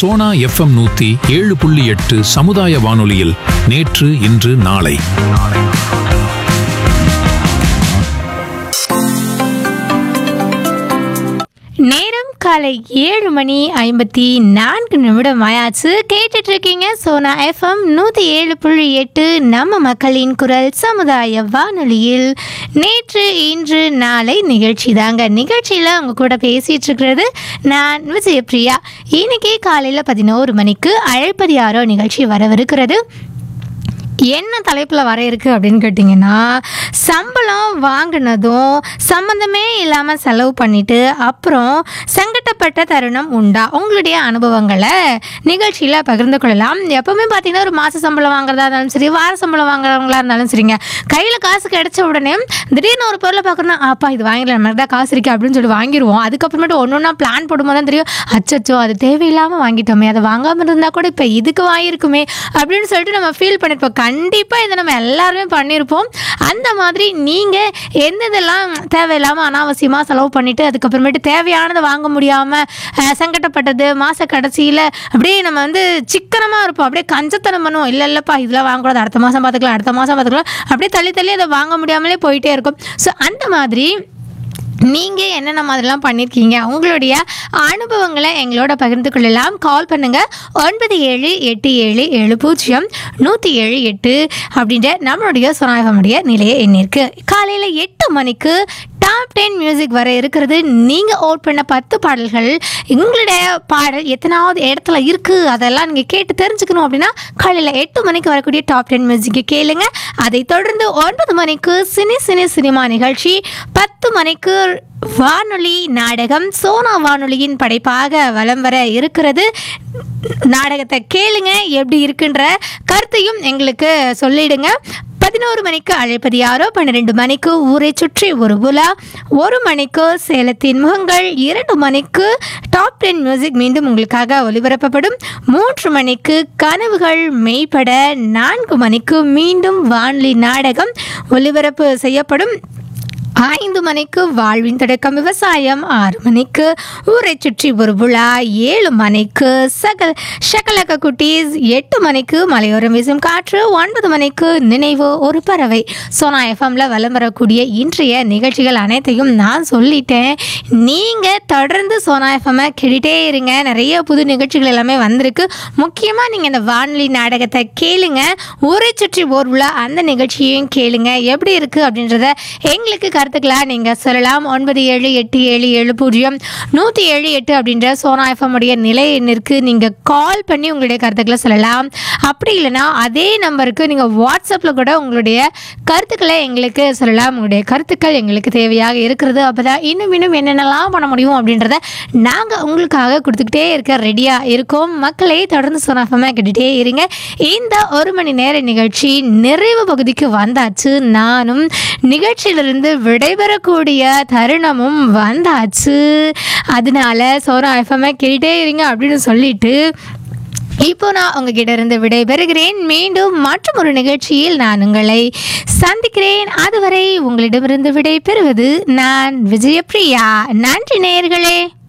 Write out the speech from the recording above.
Sona FM நூத்தி ஏழு புள்ளி எட்டு சமுதாய வானொலியில் நேற்று இன்று நாளை நேரம் காலை ஏழு மணி ஐம்பத்தி நான்கு நிமிடம் ஆயாச்சு கேட்டுட்டு இருக்கீங்க சோனா எஃப்எம் நூற்றி ஏழு புள்ளி எட்டு நம்ம மக்களின் குரல் சமுதாய வானொலியில் நேற்று இன்று நாளை நிகழ்ச்சி தாங்க நிகழ்ச்சியில் உங்க கூட பேசிட்டு இருக்கிறது நான் விஜயபிரியா இன்னைக்கு காலையில் பதினோரு மணிக்கு அழைப்பது யாரோ நிகழ்ச்சி வரவிருக்கிறது என்ன தலைப்பில் வர இருக்கு அப்படின்னு கேட்டிங்கன்னா சம்பளம் வாங்கினதும் சம்மந்தமே இல்லாமல் செலவு பண்ணிட்டு அப்புறம் சங்கடப்பட்ட தருணம் உண்டா உங்களுடைய அனுபவங்களை நிகழ்ச்சியில் பகிர்ந்து கொள்ளலாம் எப்பவுமே பார்த்தீங்கன்னா ஒரு மாத சம்பளம் வாங்குறதா இருந்தாலும் சரி வார சம்பளம் வாங்குறவங்களா இருந்தாலும் சரிங்க கையில் காசு கிடைச்ச உடனே திடீர்னு ஒரு பொருளை பார்க்கணும்னா அப்பா இது வாங்கிடலாம் நமக்கு தான் காசு இருக்கு அப்படின்னு சொல்லி வாங்கிடுவோம் அதுக்கப்புறமேட்டு ஒன்று ஒன்றா பிளான் போடும்போது தான் தெரியும் அச்சச்சோ அது தேவையில்லாமல் வாங்கிட்டோமே அதை வாங்காமல் இருந்தால் கூட இப்போ இதுக்கு வாங்கியிருக்குமே அப்படின்னு சொல்லிட்டு நம்ம ஃபீல் பண்ணியிருப்போம் கண்டிப்பாக இதை நம்ம எல்லாருமே பண்ணியிருப்போம் அந்த மாதிரி நீங்கள் எந்ததெல்லாம் தேவையில்லாமல் அனாவசியமாக செலவு பண்ணிவிட்டு அதுக்கப்புறமேட்டு தேவையானதை வாங்க முடியாமல் சங்கடப்பட்டது மாத கடைசியில் அப்படியே நம்ம வந்து சிக்கனமாக இருப்போம் அப்படியே கஞ்சத்தனம் பண்ணுவோம் இல்லை இல்லைப்பா இதெல்லாம் வாங்கக்கூடாது அடுத்த மாதம் பார்த்துக்கலாம் அடுத்த மாதம் பார்த்துக்கலாம் அப்படியே தள்ளி தள்ளி அதை வாங்க முடியாமலே போயிட்டே இருக்கும் ஸோ அந்த மாதிரி நீங்கள் என்னென்ன மாதிரிலாம் பண்ணியிருக்கீங்க உங்களுடைய அனுபவங்களை எங்களோட பகிர்ந்து கொள்ளலாம் கால் பண்ணுங்கள் ஒன்பது ஏழு எட்டு ஏழு ஏழு பூஜ்ஜியம் நூற்றி ஏழு எட்டு அப்படின்ற நம்மளுடைய சொனாயகமுடைய நிலைய எண்ணிற்கு காலையில் எட்டு மணிக்கு டாப் டென் மியூசிக் வர இருக்கிறது நீங்கள் ஓட் பண்ண பத்து பாடல்கள் எங்களுடைய பாடல் எத்தனாவது இடத்துல இருக்குது அதெல்லாம் நீங்கள் கேட்டு தெரிஞ்சுக்கணும் அப்படின்னா காலையில் எட்டு மணிக்கு வரக்கூடிய டாப் டென் மியூசிக்கை கேளுங்க அதை தொடர்ந்து ஒன்பது மணிக்கு சினி சினி சினிமா நிகழ்ச்சி பத்து மணிக்கு வானொலி நாடகம் சோனா வானொலியின் படைப்பாக வலம் வர இருக்கிறது நாடகத்தை கேளுங்க எப்படி இருக்குன்ற கருத்தையும் எங்களுக்கு சொல்லிடுங்க பதினோரு மணிக்கு அழைப்பது யாரோ பன்னிரெண்டு மணிக்கு ஊரை சுற்றி ஒரு புலா ஒரு மணிக்கு சேலத்தின் முகங்கள் இரண்டு மணிக்கு டாப் டென் மியூசிக் மீண்டும் உங்களுக்காக ஒலிபரப்பப்படும் மூன்று மணிக்கு கனவுகள் மெய்ப்பட நான்கு மணிக்கு மீண்டும் வானொலி நாடகம் ஒலிபரப்பு செய்யப்படும் ஐந்து மணிக்கு வாழ்வின் தொடக்கம் விவசாயம் ஆறு மணிக்கு ஊரை சுற்றி ஒரு விழா ஏழு மணிக்கு சகல ஷகலக்க குட்டீஸ் எட்டு மணிக்கு மலையோரம் வீசும் காற்று ஒன்பது மணிக்கு நினைவு ஒரு பறவை சோனா எஃப்எம்ல வலம் வரக்கூடிய இன்றைய நிகழ்ச்சிகள் அனைத்தையும் நான் சொல்லிட்டேன் நீங்கள் தொடர்ந்து சோனா எஃப்எம்மை கேட்டுட்டே இருங்க நிறைய புது நிகழ்ச்சிகள் எல்லாமே வந்திருக்கு முக்கியமாக நீங்கள் இந்த வானொலி நாடகத்தை கேளுங்க ஊரை சுற்றி ஓர் விழா அந்த நிகழ்ச்சியையும் கேளுங்க எப்படி இருக்குது அப்படின்றத எங்களுக்கு கருத்துக்களா நீங்கள் சொல்லலாம் ஒன்பது ஏழு எட்டு ஏழு ஏழு பூஜ்ஜியம் நூற்றி ஏழு எட்டு அப்படின்ற சோனா எஃப்எம் உடைய நிலை எண்ணிற்கு நீங்கள் கால் பண்ணி உங்களுடைய கருத்துக்களை சொல்லலாம் அப்படி இல்லைன்னா அதே நம்பருக்கு நீங்கள் வாட்ஸ்அப்பில் கூட உங்களுடைய கருத்துக்களை எங்களுக்கு சொல்லலாம் உங்களுடைய கருத்துக்கள் எங்களுக்கு தேவையாக இருக்கிறது அப்போ தான் இன்னும் இன்னும் என்னென்னலாம் பண்ண முடியும் அப்படின்றத நாங்கள் உங்களுக்காக கொடுத்துக்கிட்டே இருக்க ரெடியாக இருக்கோம் மக்களை தொடர்ந்து சொன்னாஃபமாக கேட்டுகிட்டே இருங்க இந்த ஒரு மணி நேர நிகழ்ச்சி நிறைவு பகுதிக்கு வந்தாச்சு நானும் நிகழ்ச்சியிலிருந்து விடைபெறக்கூடிய தருணமும் வந்தாச்சு அதனால சோரா எஃப்எம்ஐ கேட்டே இருங்க அப்படின்னு சொல்லிட்டு இப்போ நான் உங்ககிட்ட இருந்து விடைபெறுகிறேன் மீண்டும் மற்றும் ஒரு நிகழ்ச்சியில் நான் உங்களை சந்திக்கிறேன் அதுவரை உங்களிடமிருந்து விடை பெறுவது நான் விஜயபிரியா நன்றி நேயர்களே